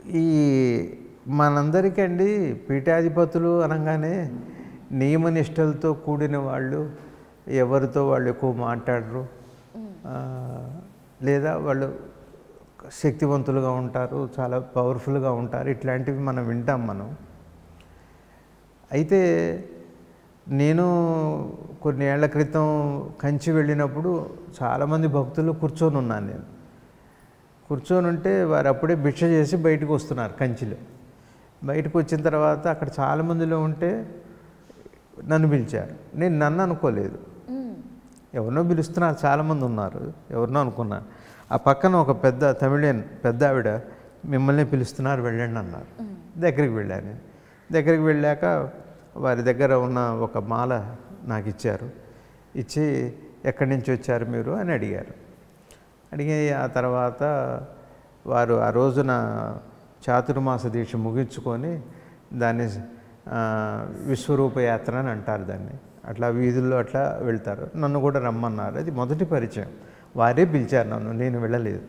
ఈ మనందరికండి పీఠాధిపతులు అనగానే నియమనిష్టలతో కూడిన వాళ్ళు ఎవరితో వాళ్ళు ఎక్కువ మాట్లాడరు ఆ, లేదా వాళ్ళు శక్తివంతులుగా ఉంటారు చాలా పవర్ఫుల్గా ఉంటారు ఇట్లాంటివి మనం వింటాం మనం అయితే నేను కొన్ని ఏళ్ల క్రితం కంచి వెళ్ళినప్పుడు చాలామంది భక్తులు కూర్చొని ఉన్నాను నేను కూర్చొని ఉంటే వారు అప్పుడే భిక్ష చేసి బయటకు వస్తున్నారు కంచిలో బయటకు వచ్చిన తర్వాత అక్కడ చాలామందిలో ఉంటే నన్ను పిలిచారు నేను నన్ను అనుకోలేదు మ్మ్. ఎవరినో పిలుస్తున్నారు చాలామంది ఉన్నారు ఎవరినో అనుకున్నాను ఆ పక్కన ఒక పెద్ద తమిళియన్ పెద్ద ఆవిడ మిమ్మల్ని పిలుస్తున్నారు వెళ్ళండి అన్నారు దగ్గరికి వెళ్ళాను నేను దగ్గరికి వెళ్ళాక వారి దగ్గర ఉన్న ఒక మాల నాకు ఇచ్చారు ఇచ్చి ఎక్కడి నుంచి వచ్చారు మీరు అని అడిగారు అడిగి ఆ తర్వాత వారు ఆ రోజున చాతుర్మాస దీక్ష ముగించుకొని దాన్ని ఆ, విశ్వరూప యాత్ర అని అంటారు దాన్ని అట్లా వీధుల్లో అట్లా వెళ్తారు నన్ను కూడా రమ్మన్నారు అది మొదటి పరిచయం వారే పిలిచారు నన్ను నేను వెళ్ళలేదు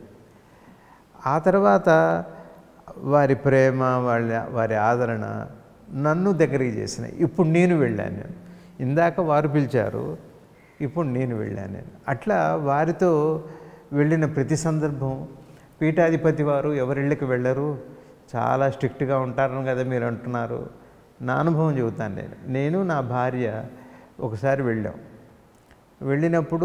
ఆ తర్వాత వారి ప్రేమ వాళ్ళ వారి ఆదరణ నన్ను దగ్గరికి చేసినాయి ఇప్పుడు నేను వెళ్ళాను నేను ఇందాక వారు పిలిచారు ఇప్పుడు నేను వెళ్ళాను నేను అట్లా వారితో వెళ్ళిన ప్రతి సందర్భం పీఠాధిపతి వారు ఎవరిళ్ళకి వెళ్ళరు చాలా స్ట్రిక్ట్గా ఉంటారని కదా మీరు అంటున్నారు నా అనుభవం చెబుతాను నేను నేను నా భార్య ఒకసారి వెళ్ళాం వెళ్ళినప్పుడు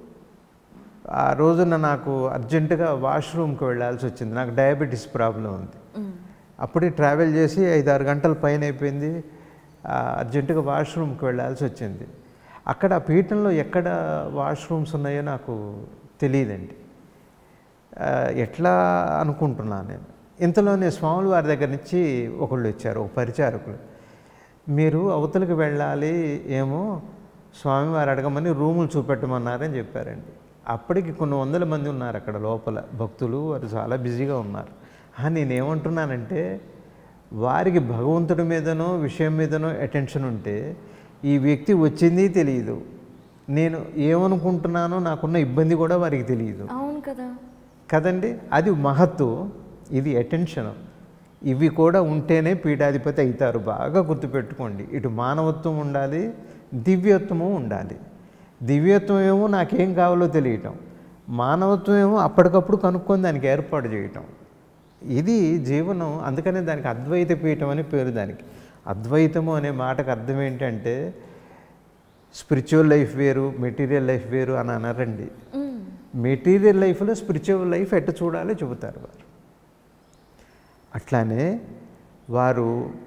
ఆ రోజున నాకు అర్జెంటుగా వాష్రూమ్కి వెళ్ళాల్సి వచ్చింది నాకు డయాబెటీస్ ప్రాబ్లం ఉంది మ్మ్. అప్పుడే ట్రావెల్ చేసి ఐదారు గంటల పైన అయిపోయింది ఆ, అర్జెంటుగా వాష్రూమ్కి వెళ్ళాల్సి వచ్చింది అక్కడ ఆ పీఠంలో ఎక్కడ వాష్రూమ్స్ ఉన్నాయో నాకు తెలియదండి ఆ, ఎట్లా అనుకుంటున్నాను నేను ఇంతలోనే స్వాముల వారి దగ్గర నుంచి ఒకళ్ళు వచ్చారు ఒక పరిచారకులు మీరు అవతలకు వెళ్ళాలి ఏమో స్వామివారు అడగమని రూములు చూపెట్టమన్నారని చెప్పారండి అప్పటికి కొన్ని వందల మంది ఉన్నారు అక్కడ లోపల భక్తులు వారు చాలా బిజీగా ఉన్నారు ఆ, నేనేమంటున్నానంటే వారికి భగవంతుడి మీదనో విషయం మీదనో అటెన్షన్ ఉంటే ఈ వ్యక్తి వచ్చింది తెలియదు నేను ఏమనుకుంటున్నానో నాకున్న ఇబ్బంది కూడా వారికి తెలియదు అవును కదా కదండి అది మహత్తు ఇది అటెన్షన్ ఇవి కూడా ఉంటేనే పీఠాధిపతి అవుతారు బాగా గుర్తుపెట్టుకోండి ఇటు మానవత్వం ఉండాలి దివ్యత్వము ఉండాలి దివ్యత్వం ఏమో నాకేం కావాలో తెలియటం మానవత్వం ఏమో అప్పటికప్పుడు కనుక్కొని దానికి ఏర్పాటు చేయటం ఇది జీవనం అందుకనే దానికి అద్వైత పీఠం అని పేరు దానికి అద్వైతము అనే మాటకు అర్థం ఏంటంటే స్పిరిచువల్ లైఫ్ వేరు మెటీరియల్ లైఫ్ వేరు అని అనరండి మ్మ్. మెటీరియల్ లైఫ్లో స్పిరిచువల్ లైఫ్ ఎట్ట చూడాలో చెబుతారు వారు అట్లానే వారు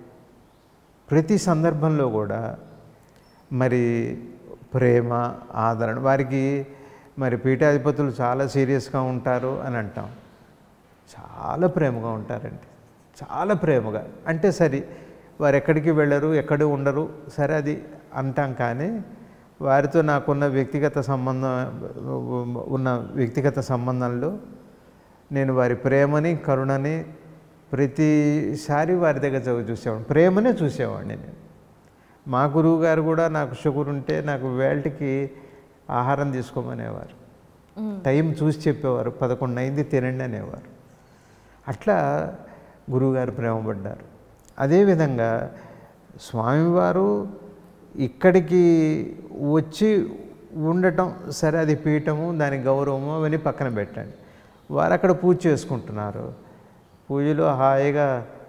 ప్రతి సందర్భంలో కూడా మరి ప్రేమ ఆదరణ వారికి మరి పీఠాధిపతులు చాలా సీరియస్గా ఉంటారు అని అంటాం చాలా ప్రేమగా ఉంటారండి చాలా ప్రేమగా అంటే సరే వారు ఎక్కడికి వెళ్ళరు ఎక్కడ ఉండరు సరే అది అంటాం కానీ వారితో నాకున్న వ్యక్తిగత సంబంధం ఉన్న వ్యక్తిగత సంబంధంలో నేను వారి ప్రేమని కరుణని ప్రతిసారి వారి దగ్గర చదివి చూసేవాడిని ప్రేమనే చూసేవాడిని నేను మా గురువు గారు కూడా నాకు షుగర్ ఉంటే నాకు వేల్ట్కి ఆహారం తీసుకోమనేవారు మ్మ్. టైం చూసి చెప్పేవారు పదకొండు అయింది తినండి అనేవారు అట్లా గురువుగారు ప్రేమపడ్డారు అదేవిధంగా స్వామివారు ఇక్కడికి వచ్చి ఉండటం సరే అది పీఠము దాని గౌరవము అవన్నీ పక్కన పెట్టండి వారు అక్కడ పూజ చేసుకుంటున్నారు పూజలో హాయిగా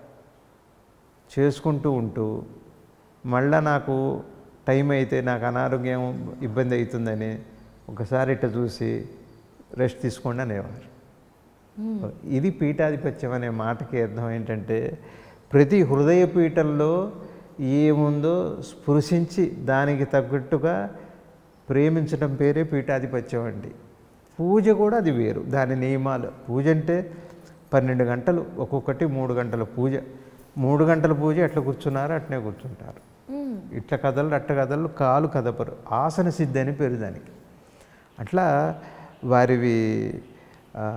చేసుకుంటూ ఉంటూ మళ్ళా నాకు టైం అయితే నాకు అనారోగ్యం ఇబ్బంది అవుతుందని ఒకసారి ఇట్ట చూసి రెస్ట్ తీసుకోండి అనేవారు ఇది పీఠాధిపత్యం అనే మాటకి అర్థం ఏంటంటే ప్రతి హృదయ పీఠంలో ఏముందో స్పృశించి దానికి తగ్గట్టుగా ప్రేమించడం పేరే పీఠాధిపత్యం అండి పూజ కూడా అది వేరు దాని నియమాలు పూజ అంటే పన్నెండు గంటలు ఒక్కొక్కటి మూడు గంటల పూజ మూడు గంటల పూజ ఎట్లా కూర్చున్నారో అట్నే కూర్చుంటారు మ్మ్. ఇట్ల కథలు అట్ట కథలు కాలు కదపరు ఆసన సిద్ధి అని పేరు దానికి అట్లా వారివి ఆ,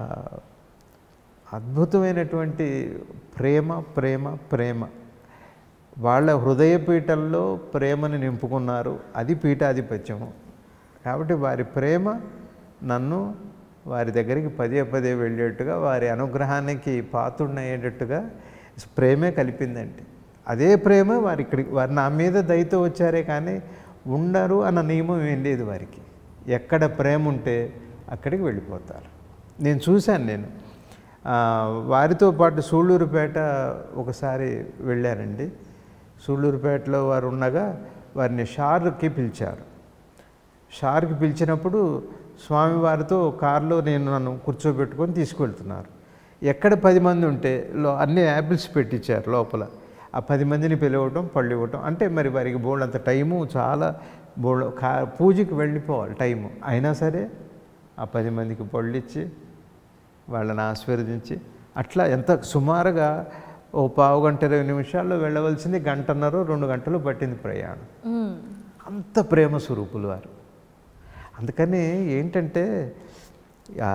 అద్భుతమైనటువంటి ప్రేమ ప్రేమ ప్రేమ వాళ్ళ హృదయ పీఠంలో ప్రేమని నింపుకున్నారు అది పీఠాధిపత్యము కాబట్టి వారి ప్రేమ నన్ను వారి దగ్గరికి పదే పదే వెళ్ళేట్టుగా వారి అనుగ్రహానికి పాత్రుడయ్యేటట్టుగా ప్రేమే కలిపిందండి అదే ప్రేమ వారి ఇక్కడికి వారు నా మీద దయతో వచ్చారే కానీ ఉండరు అన్న నియమం ఏం లేదు వారికి ఎక్కడ ప్రేమ ఉంటే అక్కడికి వెళ్ళిపోతారు నేను చూశాను నేను ఆ, వారితో పాటు సూళ్ళూరుపేట ఒకసారి వెళ్ళారండి సూళ్ళూరుపేటలో వారు ఉండగా వారిని షార్కి పిలిచారు షార్కి పిలిచినప్పుడు స్వామివారితో కారులో నేను నన్ను కూర్చోబెట్టుకొని తీసుకువెళ్తున్నారు ఎక్కడ పది మంది ఉంటే లో అన్ని యాపిల్స్ పెట్టించారు లోపల ఆ పది మందిని పిలవటం పళ్ళు ఇవ్వటం అంటే మరి వారికి బోల్డ్ అంత టైము చాలా బోల్డ్ కా పూజకి వెళ్ళిపోవాలి టైము అయినా సరే ఆ పది మందికి పళ్ళు ఇచ్చి వాళ్ళని ఆశీర్వదించి అట్లా ఎంత సుమారుగా ఓ పావు గంట ఇరవై నిమిషాల్లో వెళ్ళవలసింది గంటన్నర రెండు గంటలు పట్టింది ప్రయాణం మ్మ్. అంత ప్రేమ స్వరూపులు వారు అందుకని ఏంటంటే ఆ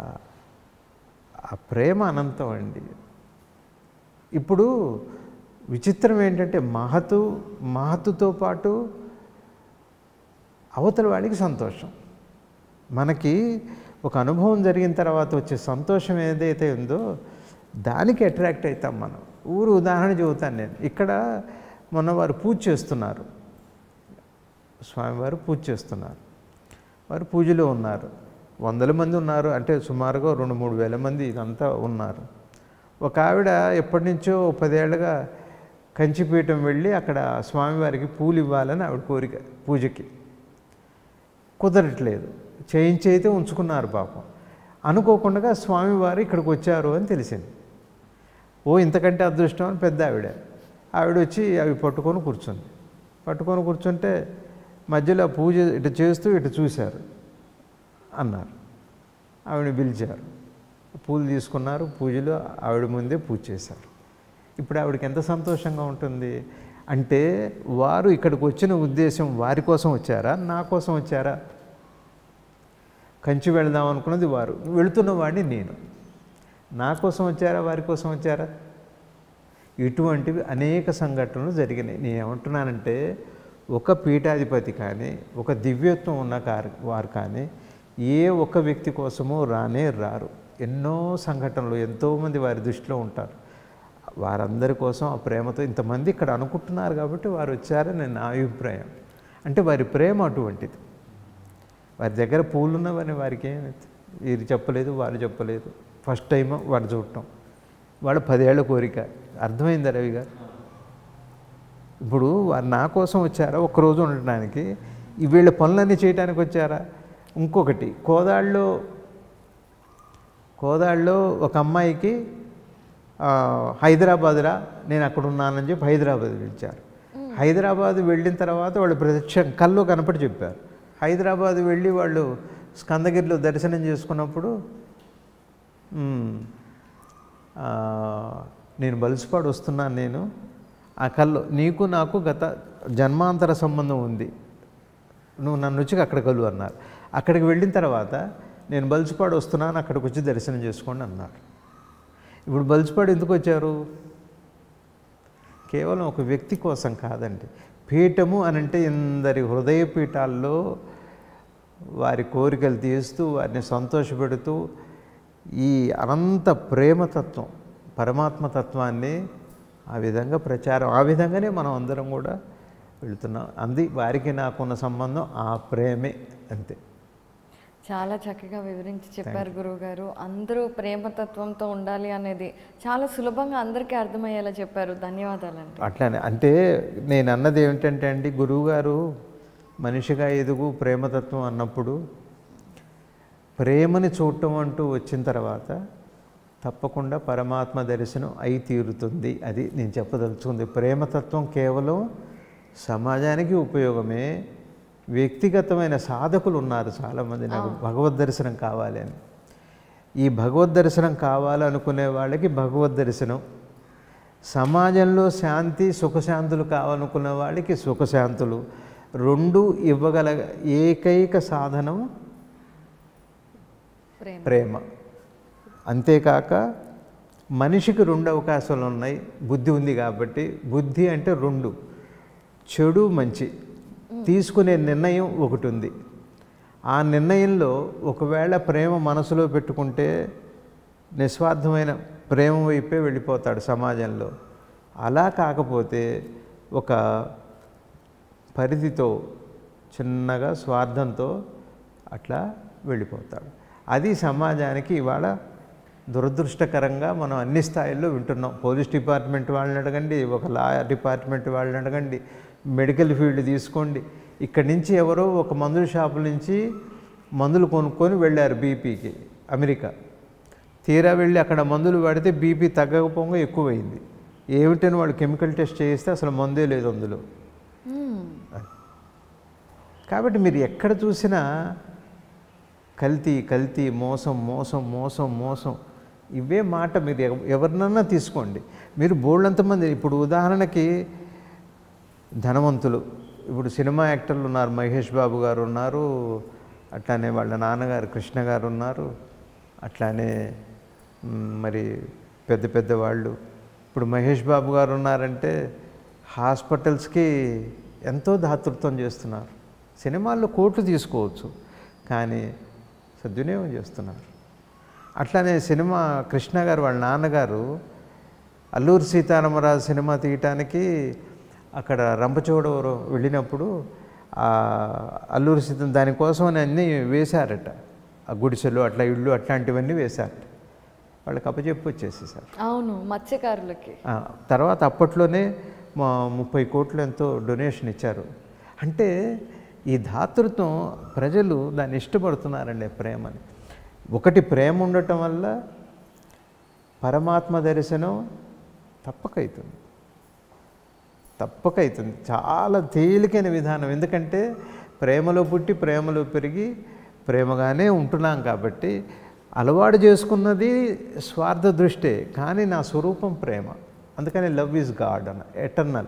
ఆ ప్రేమ అనంతం అండి ఇప్పుడు విచిత్రం ఏంటంటే మహతు మహతుతో పాటు అవతల వాడికి సంతోషం మనకి ఒక అనుభవం జరిగిన తర్వాత వచ్చే సంతోషం ఏదైతే ఉందో దానికి అట్రాక్ట్ అవుతాం మనం ఊరు ఉదాహరణ చెబుతాను నేను ఇక్కడ మొన్న వారు పూజ చేస్తున్నారు స్వామివారు పూజ చేస్తున్నారు వారు పూజలో ఉన్నారు వందల మంది ఉన్నారు అంటే సుమారుగా రెండు మూడు వేల మంది ఇదంతా ఉన్నారు ఒక ఆవిడ ఎప్పటి నుంచో ఓ పదేళ్లుగా కంచిపీఠం వెళ్ళి అక్కడ స్వామివారికి పూలు ఇవ్వాలని ఆవిడ కోరిక పూజకి కుదరట్లేదు చేయించి అయితే ఉంచుకున్నారు పాపం అనుకోకుండా స్వామివారు ఇక్కడికి వచ్చారు అని తెలిసింది ఓ ఇంతకంటే అదృష్టం అని పెద్ద ఆవిడ ఆవిడ వచ్చి అవి పట్టుకొని కూర్చుంది పట్టుకొని కూర్చుంటే మధ్యలో పూజ ఇటు చేస్తూ ఇటు చూశారు అన్నారు ఆవిడని పిలిచారు పూలు తీసుకున్నారు పూజలో ఆవిడ ముందే పూజ చేశారు ఇప్పుడు ఆవిడకి ఎంత సంతోషంగా ఉంటుంది అంటే వారు ఇక్కడికి వచ్చిన ఉద్దేశం వారి కోసం వచ్చారా నా కోసం వచ్చారా కంచి వెళదాం అనుకున్నది వారు వెళుతున్న వాడిని నేను నా కోసం వచ్చారా వారి కోసం వచ్చారా ఇటువంటివి అనేక సంఘటనలు జరిగినాయి నేను ఏమంటున్నానంటే ఒక పీఠాధిపతి కానీ ఒక దివ్యత్వం ఉన్న కారు వారు కానీ ఏ ఒక్క వ్యక్తి కోసమో రానే రారు ఎన్నో సంఘటనలు ఎంతోమంది వారి దృష్టిలో ఉంటారు వారందరి కోసం ఆ ప్రేమతో ఇంతమంది ఇక్కడ అనుకుంటున్నారు కాబట్టి వారు వచ్చారని నేను నా అభిప్రాయం అంటే వారి ప్రేమ అటువంటిది వారి దగ్గర పూలు ఉన్నవని వారికి ఏమి వీరు చెప్పలేదు వారు చెప్పలేదు ఫస్ట్ టైం వారు చూడటం వాళ్ళ పదేళ్ల కోరిక అర్థమైందా రవి గారు ఇప్పుడు వారు నా కోసం వచ్చారా ఒక్కరోజు ఉండటానికి ఈ వీళ్ళ పనులన్నీ చేయడానికి వచ్చారా ఇంకొకటి కోదాళ్ళలో కోదాళ్ళలో ఒక అమ్మాయికి ఆ, హైదరాబాద్రా నేను అక్కడ ఉన్నానని చెప్పి హైదరాబాద్ పిలిచారు హైదరాబాద్ వెళ్ళిన తర్వాత వాళ్ళు ప్రత్యక్షం కల్లో కనపడి చెప్పారు హైదరాబాద్ వెళ్ళి వాళ్ళు స్కందగిరిలో దర్శనం చేసుకున్నప్పుడు "మ్మ్, ఆ, నేను బలిసిపాడు వస్తున్నాను నేను ఆ కల్లో నీకు నాకు గత జన్మాంతర సంబంధం ఉంది నువ్వు నన్ను వచ్చి అక్కడ కలు అన్నారు అక్కడికి వెళ్ళిన తర్వాత నేను బలిసిపాడు వస్తున్నాను అక్కడికి వచ్చి దర్శనం చేసుకోండి అన్నారు ఇప్పుడు బలిసిపాడు ఎందుకు వచ్చారు కేవలం ఒక వ్యక్తి కోసం కాదండి పీఠము అని అంటే ఇందరి హృదయ పీఠాల్లో వారి కోరికలు తీస్తూ వారిని సంతోషపెడుతూ ఈ అనంత ప్రేమతత్వం పరమాత్మ తత్వాన్ని ఆ విధంగా ప్రచారం ఆ విధంగానే మనం అందరం కూడా వెళుతున్నాం అంది వారికి నాకున్న సంబంధం ఆ ప్రేమే అంతే చాలా చక్కగా వివరించి చెప్పారు గురువుగారు అందరూ ప్రేమతత్వంతో ఉండాలి అనేది చాలా సులభంగా అందరికీ అర్థమయ్యేలా చెప్పారు ధన్యవాదాలండి అట్లానే అంటే నేను అన్నది ఏమిటంటే అండి గురువుగారు మనిషిగా ఎదుగు ప్రేమతత్వం అన్నప్పుడు ప్రేమని చూడటం అంటూ వచ్చిన తర్వాత తప్పకుండా పరమాత్మ దర్శనం అయి తీరుతుంది అది నేను చెప్పదలుచుకుంది ప్రేమతత్వం కేవలం సమాజానికి ఉపయోగమే వ్యక్తిగతమైన సాధకులు ఉన్నారు చాలామంది నాకు భగవద్ దర్శనం కావాలి అని ఈ భగవద్ దర్శనం కావాలనుకునే వాళ్ళకి భగవద్ దర్శనం సమాజంలో శాంతి సుఖశాంతులు కావాలనుకున్న వాళ్ళకి సుఖశాంతులు రెండు ఇవ్వగల ఏకైక సాధనం ప్రేమ ప్రేమ అంతేకాక మనిషికి రెండు అవకాశాలు ఉన్నాయి బుద్ధి ఉంది కాబట్టి బుద్ధి అంటే రెండు చెడు మంచి తీసుకునే నిర్ణయం ఒకటి ఉంది ఆ నిర్ణయంలో ఒకవేళ ప్రేమ మనసులో పెట్టుకుంటే నిస్వార్థమైన ప్రేమ వైపే వెళ్ళిపోతాడు సమాజంలో అలా కాకపోతే ఒక పరిధితో చిన్నగా స్వార్థంతో అట్లా వెళ్ళిపోతాడు అది సమాజానికి ఇవాళ దురదృష్టకరంగా మనం అన్ని స్థాయిల్లో వింటున్నాం పోలీస్ డిపార్ట్మెంట్ వాళ్ళని అడగండి ఒక లా డిపార్ట్మెంట్ వాళ్ళని అడగండి మెడికల్ ఫీల్డ్ తీసుకోండి ఇక్కడి నుంచి ఎవరో ఒక మందుల షాపు నుంచి మందులు కొనుక్కొని వెళ్ళారు బీపీకి అమెరికా తీరా వెళ్ళి అక్కడ మందులు వాడితే బీపీ తగ్గకపోగా ఎక్కువైంది ఏమిటని వాళ్ళు కెమికల్ టెస్ట్ చేస్తే అసలు మందే లేదు అందులో మ్మ్. కాబట్టి మీరు ఎక్కడ చూసినా కల్తీ కల్తీ మోసం మోసం మోసం మోసం ఇవే మాట మీరు ఎవ- ఎవరినన్నా తీసుకోండి మీరు బోళ్ళంతమంది ఇప్పుడు ఉదాహరణకి ధనవంతులు ఇప్పుడు సినిమా యాక్టర్లు ఉన్నారు మహేష్ బాబు గారు ఉన్నారు అట్లానే వాళ్ళ నాన్నగారు కృష్ణ గారు ఉన్నారు అట్లానే మ్, మరి పెద్ద పెద్ద వాళ్ళు ఇప్పుడు మహేష్ బాబు గారు ఉన్నారంటే హాస్పిటల్స్కి ఎంతో దాతృత్వం చేస్తున్నారు సినిమాల్లో కోట్లు తీసుకోవచ్చు కానీ సద్వినియోగం చేస్తున్నారు అట్లానే సినిమా కృష్ణ గారు వాళ్ళ నాన్నగారు అల్లూరి సీతారామరాజు సినిమా తీయటానికి అక్కడ రంపచోడవరం వెళ్ళినప్పుడు ఆ అల్లూరి సీత దానికోసం అని అన్నీ వేశారట ఆ గుడిసెలు అట్లా ఇళ్ళు అట్లాంటివన్నీ వేశారట వాళ్ళకి అప్పచెప్పి వచ్చేసేసారు అవును మత్స్యకారులకి ఆ, తర్వాత అప్పట్లోనే మా ముప్పై కోట్లు ఎంతో డొనేషన్ ఇచ్చారు అంటే ఈ దాతృత్వం ప్రజలు దాన్ని ఇష్టపడుతున్నారండి ప్రేమని ఒకటి ప్రేమ ఉండటం వల్ల పరమాత్మ దర్శనం తప్పక అవుతుంది తప్పక అవుతుంది చాలా తేలికైన విధానం ఎందుకంటే ప్రేమలో పుట్టి ప్రేమలో పెరిగి ప్రేమగానే ఉంటున్నాం కాబట్టి అలవాటు చేసుకున్నది స్వార్థ దృష్టే కానీ నా స్వరూపం ప్రేమ అందుకని లవ్ ఈజ్ గాడ్ అన్న ఎటర్నల్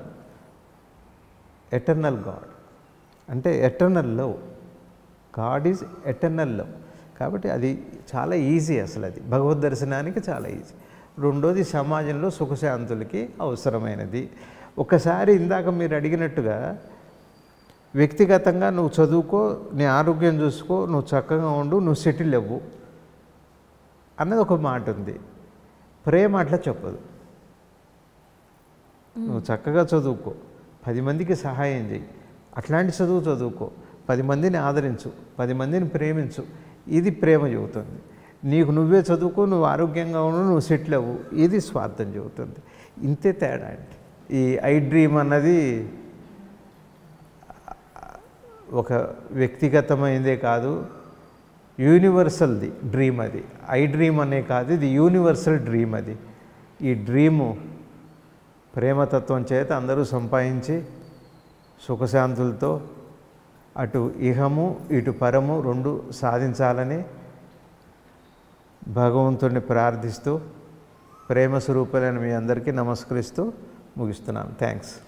ఎటర్నల్ గాడ్ అంటే eternal love God is eternal love కాబట్టి అది చాలా ఈజీ అసలు అది భగవద్ దర్శనానికి చాలా ఈజీ రెండోది సమాజంలో సుఖశాంతులకి అవసరమైనది ఒకసారి ఇందాక మీరు అడిగినట్టుగా వ్యక్తిగతంగా నువ్వు చదువుకో నీ ఆరోగ్యం చూసుకో నువ్వు చక్కగా ఉండు నువ్వు సెటిల్ అవ్వు అన్నది ఒక మాట ఉంది ప్రేమ అట్లా చెప్పదు నువ్వు చక్కగా చదువుకో పది మందికి సహాయం చేయి అట్లాంటి చదువు చదువుకో పది మందిని ఆదరించు పది మందిని ప్రేమించు ఇది ప్రేమ చెబుతుంది నీకు నువ్వే చదువుకో నువ్వు ఆరోగ్యంగా ఉండు నువ్వు సెటిల్ అవ్వు ఇది స్వార్థం చెబుతుంది ఇంతే తేడా అండి ఈ ఐ డ్రీమ్ అన్నది ఒక వ్యక్తిగతమైనదే కాదు యూనివర్సల్ది డ్రీమ్ అది ఐ డ్రీమ్ అనే కాదు ఇది యూనివర్సల్ డ్రీమ్ అది ఈ డ్రీము ప్రేమతత్వం చేత అందరూ సంపాదించి సుఖశాంతులతో అటు ఇహము ఇటు పరము రెండు సాధించాలని భగవంతుడిని ప్రార్థిస్తూ ప్రేమ స్వరూపులైన మీ అందరికీ నమస్కరిస్తూ ముగిస్తున్నాను థ్యాంక్స్